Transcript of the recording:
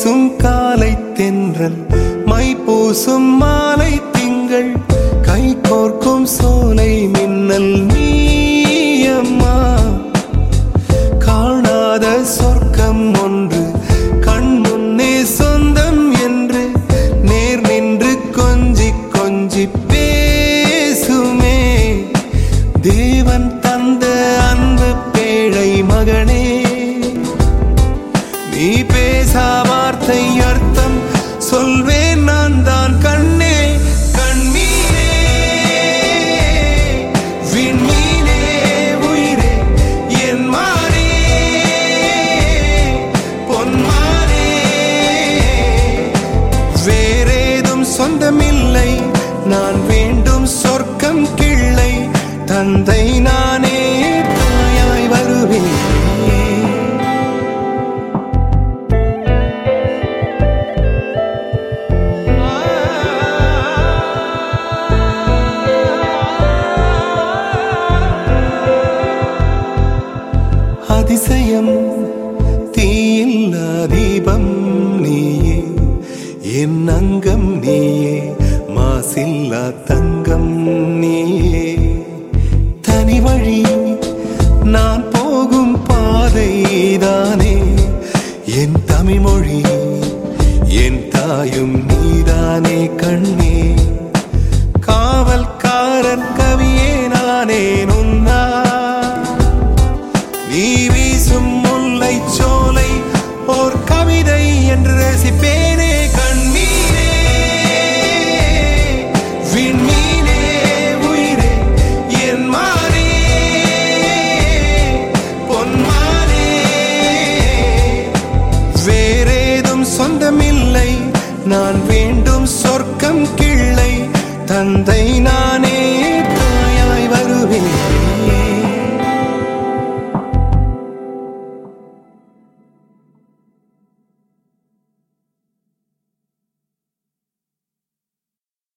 பேசும் காலை தென்றல் மை பூசும் மாலை திங்கள் கை கோர்க்கும் சோலை மின்னல் நீயம்மா காணாத சொர்க்கம் ஒன்று கண் முன்னே சொந்தம் என்று நேர் நின்று கொஞ்சி கொஞ்சி பேசுமே தேவன் தந்த அன்பு பேழை மகனே நீ பேசா வார்த்தை அர்த்தம் சொல்வேன் நான் தான் கண்ணே கண்மீனே விண்மீனே உயிரே என் மானே பொன்மானே வேறேதும் சொந்தமில்லை நான் வேண்டும் சொர்க்கம் கிள்ளை தந்தை நானே தாயாய் வருவேன் அதிசயம் தீயில்லா தீபம் நீயே என் அங்கம் நீயே மாசில்லா தங்கம் நீயே தனி வழி நான் போகும் பாதைதானே என் தமிழ் மொழி என் தாயும் நீதானே கண்ணே